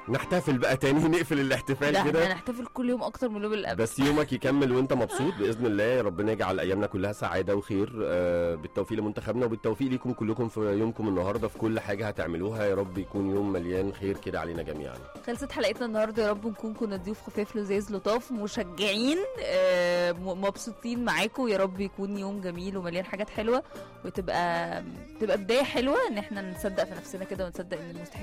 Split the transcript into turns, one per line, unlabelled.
نحتفل بقى تاني نقفل الاحتفال
ده احنا
كده
هنحتفل كل يوم اكتر من اليوم اللي قبل
بس يومك يكمل وانت مبسوط باذن الله ربنا يجعل ايامنا كلها سعاده وخير آه، بالتوفيق لمنتخبنا وبالتوفيق ليكم كلكم في يومكم النهارده في كل حاجه هتعملوها يا رب يكون يوم مليان خير كده علينا جميعا
خلصت حلقتنا النهارده يا رب نكون كنا ضيوف خفاف لذيذ لطاف مشجعين آه، م- مبسوطين معاكم يا رب يكون يوم جميل ومليان حاجات حلوه وتبقى تبقى بدايه حلوه ان احنا نصدق في نفسنا كده ونصدق ان المستحيل